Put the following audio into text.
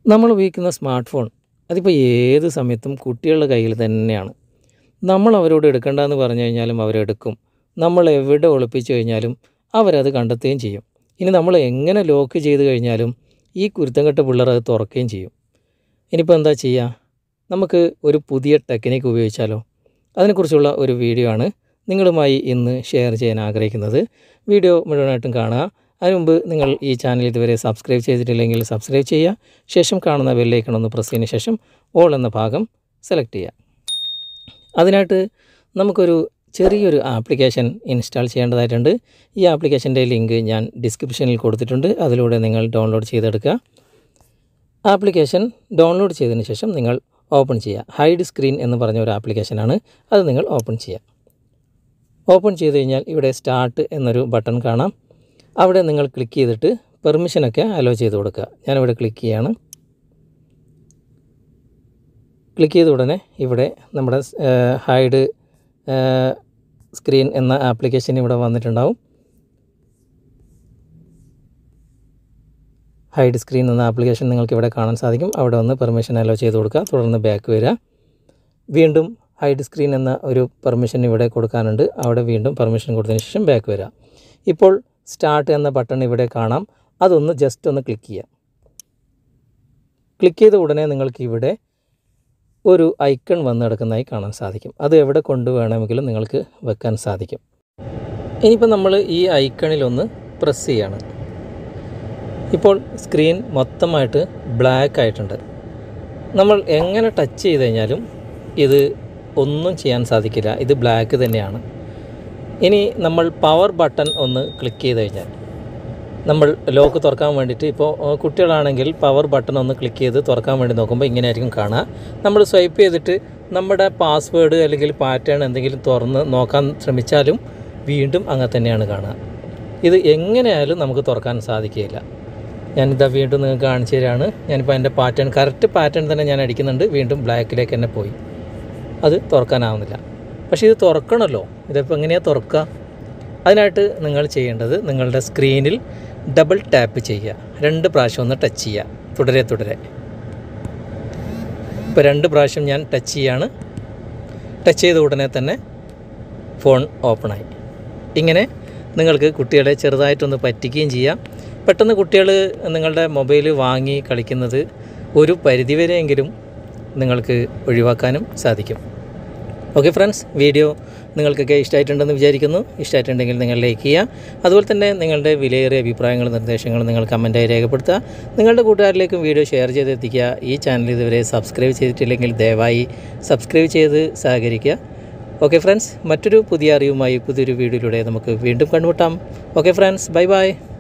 നമ്മൾ ഉപയോഗിക്കുന്ന smart phone അതിപ്പോൾ ഏത് സമയത്തും കുട്ടികളുടെ കയ്യിൽ തന്നെയാണ് നമ്മൾ അവരോട് എടുക്കണ്ടെന്ന് പറഞ്ഞു കഴിഞ്ഞാലും അവരെടുക്കും നമ്മൾ എവിടെ ഒളിപ്പിച്ചു കഴിഞ്ഞാലും അവരത് കണ്ടെത്തുകയും ചെയ്യും ഇനി നമ്മൾ എങ്ങനെ ലോക്ക് ചെയ്ത് കഴിഞ്ഞാലും ഈ കുരുത്തം കെട്ട പിള്ളേർ അത് തുറക്കുകയും ചെയ്യും ഇനിയിപ്പോൾ എന്താ ചെയ്യുക നമുക്ക് ഒരു പുതിയ ടെക്നിക്ക് ഉപയോഗിച്ചാലോ അതിനെക്കുറിച്ചുള്ള ഒരു വീഡിയോ ആണ് നിങ്ങളുമായി ഇന്ന് ഷെയർ ചെയ്യാൻ ആഗ്രഹിക്കുന്നത് വീഡിയോ മുഴുവനായിട്ടും കാണുക അതിന് മുമ്പ് നിങ്ങൾ ഈ ചാനൽ ഇതുവരെ സബ്സ്ക്രൈബ് ചെയ്തിട്ടില്ലെങ്കിൽ സബ്സ്ക്രൈബ് ചെയ്യുക ശേഷം കാണുന്ന ബെല്ലൈക്കൺ ഒന്ന് പ്രസ് ചെയ്തതിന് ശേഷം ഓൾ എന്ന ഭാഗം സെലക്ട് ചെയ്യുക അതിനായിട്ട് നമുക്കൊരു ചെറിയൊരു ആപ്ലിക്കേഷൻ ഇൻസ്റ്റാൾ ചെയ്യേണ്ടതായിട്ടുണ്ട് ഈ ആപ്ലിക്കേഷൻ്റെ ലിങ്ക് ഞാൻ ഡിസ്ക്രിപ്ഷനിൽ കൊടുത്തിട്ടുണ്ട് അതിലൂടെ നിങ്ങൾ ഡൗൺലോഡ് ചെയ്തെടുക്കുക ആപ്ലിക്കേഷൻ ഡൗൺലോഡ് ചെയ്തതിന് ശേഷം നിങ്ങൾ ഓപ്പൺ ചെയ്യുക ഹൈഡ് സ്ക്രീൻ എന്ന് പറഞ്ഞ ഒരു ആപ്ലിക്കേഷനാണ് അത് നിങ്ങൾ ഓപ്പൺ ചെയ്യുക ഓപ്പൺ ചെയ്ത് കഴിഞ്ഞാൽ ഇവിടെ സ്റ്റാർട്ട് എന്നൊരു ബട്ടൺ കാണാം അവിടെ നിങ്ങൾ ക്ലിക്ക് ചെയ്തിട്ട് പെർമിഷനൊക്കെ അലോ ചെയ്ത് കൊടുക്കുക ഞാനിവിടെ ക്ലിക്ക് ചെയ്യാണ് ക്ലിക്ക് ചെയ്ത ഉടനെ ഇവിടെ നമ്മുടെ ഹൈഡ് സ്ക്രീൻ എന്ന ആപ്ലിക്കേഷൻ ഇവിടെ വന്നിട്ടുണ്ടാവും ഹൈഡ് സ്ക്രീൻ എന്ന ആപ്ലിക്കേഷൻ നിങ്ങൾക്ക് ഇവിടെ കാണാൻ സാധിക്കും അവിടെ വന്ന് പെർമിഷൻ അലോ ചെയ്ത് കൊടുക്കുക തുടർന്ന് ബാക്ക് വരിക വീണ്ടും ഹൈഡ് സ്ക്രീൻ എന്ന ഒരു പെർമിഷൻ ഇവിടെ കൊടുക്കാനുണ്ട് അവിടെ വീണ്ടും പെർമിഷൻ കൊടുത്തതിന് ശേഷം ബാക്ക് വരിക ഇപ്പോൾ സ്റ്റാർട്ട് എന്ന ബട്ടൺ ഇവിടെ കാണാം അതൊന്ന് ജസ്റ്റ് ഒന്ന് ക്ലിക്ക് ചെയ്യാം ക്ലിക്ക് ചെയ്ത ഉടനെ നിങ്ങൾക്ക് ഇവിടെ ഒരു ഐക്കൺ വന്ന് കിടക്കുന്നതായി കാണാൻ സാധിക്കും അത് എവിടെ കൊണ്ടുവേണമെങ്കിലും നിങ്ങൾക്ക് വെക്കാൻ സാധിക്കും ഇനിയിപ്പോൾ നമ്മൾ ഈ ഐക്കണിലൊന്ന് പ്രസ് ചെയ്യാണ് ഇപ്പോൾ സ്ക്രീൻ മൊത്തമായിട്ട് ബ്ലാക്ക് ആയിട്ടുണ്ട് നമ്മൾ എങ്ങനെ ടച്ച് ചെയ്ത് കഴിഞ്ഞാലും ഇത് ഒന്നും ചെയ്യാൻ സാധിക്കില്ല ഇത് ബ്ലാക്ക് തന്നെയാണ് ഇനി നമ്മൾ പവർ ബട്ടൺ ഒന്ന് ക്ലിക്ക് ചെയ്ത് കഴിഞ്ഞാൽ നമ്മൾ ലോക്ക് തുറക്കാൻ വേണ്ടിയിട്ട് ഇപ്പോൾ കുട്ടികളാണെങ്കിൽ പവർ ബട്ടൺ ഒന്ന് ക്ലിക്ക് ചെയ്ത് തുറക്കാൻ വേണ്ടി നോക്കുമ്പോൾ ഇങ്ങനെ ആയിരിക്കും കാണുക നമ്മൾ സ്വൈപ്പ് ചെയ്തിട്ട് നമ്മുടെ പാസ്വേഡ് അല്ലെങ്കിൽ പാറ്റേൺ എന്തെങ്കിലും തുറന്ന് നോക്കാൻ ശ്രമിച്ചാലും വീണ്ടും അങ്ങനെ തന്നെയാണ് കാണുക ഇത് എങ്ങനെയായാലും നമുക്ക് തുറക്കാൻ സാധിക്കുകയില്ല ഞാനിതാ വീണ്ടും നിങ്ങൾക്ക് കാണിച്ചു തരാണ് ഞാനിപ്പോൾ എൻ്റെ പാറ്റേൺ കറക്റ്റ് പാറ്റേൺ തന്നെ ഞാൻ അടിക്കുന്നുണ്ട് വീണ്ടും ബ്ലാക്കിലേക്ക് തന്നെ പോയി അത് തുറക്കാനാവുന്നില്ല പക്ഷേ ഇത് തുറക്കണമല്ലോ ഇതിപ്പോൾ എങ്ങനെയാണ് തുറക്കുക അതിനായിട്ട് നിങ്ങൾ ചെയ്യേണ്ടത് നിങ്ങളുടെ സ്ക്രീനിൽ ഡബിൾ ടാപ്പ് ചെയ്യുക രണ്ട് പ്രാവശ്യം ഒന്ന് ടച്ച് ചെയ്യുക തുടരെ തുടരെ ഇപ്പോൾ രണ്ട് പ്രാവശ്യം ഞാൻ ടച്ച് ചെയ്യാണ് ടച്ച് ചെയ്ത ഉടനെ തന്നെ ഫോൺ ഓപ്പണായി ഇങ്ങനെ നിങ്ങൾക്ക് കുട്ടികളെ ചെറുതായിട്ടൊന്ന് പറ്റിക്കുകയും ചെയ്യാം പെട്ടെന്ന് കുട്ടികൾ നിങ്ങളുടെ മൊബൈൽ വാങ്ങി കളിക്കുന്നത് ഒരു പരിധിവരെയെങ്കിലും നിങ്ങൾക്ക് ഒഴിവാക്കാനും സാധിക്കും ഓക്കെ ഫ്രണ്ട്സ് വീഡിയോ നിങ്ങൾക്കൊക്കെ ഇഷ്ടമായിട്ടുണ്ടെന്ന് വിചാരിക്കുന്നു ഇഷ്ടമായിട്ടുണ്ടെങ്കിൽ നിങ്ങൾ ലൈക്ക് ചെയ്യുക അതുപോലെ തന്നെ നിങ്ങളുടെ വിലയേറിയ അഭിപ്രായങ്ങളും നിർദ്ദേശങ്ങളും നിങ്ങൾ കമൻറ്റായി രേഖപ്പെടുത്തുക നിങ്ങളുടെ കൂട്ടുകാരിലേക്കും വീഡിയോ ഷെയർ ചെയ്തെത്തിക്കുക ഈ ചാനൽ ഇതുവരെ സബ്സ്ക്രൈബ് ചെയ്തിട്ടില്ലെങ്കിൽ ദയവായി സബ്സ്ക്രൈബ് ചെയ്ത് സഹകരിക്കുക ഓക്കെ ഫ്രണ്ട്സ് മറ്റൊരു പുതിയ അറിവുമായി പുതിയൊരു വീഡിയോയിലൂടെ നമുക്ക് വീണ്ടും കണ്ടുമുട്ടാം ഓക്കെ ഫ്രണ്ട്സ് ബൈ ബൈ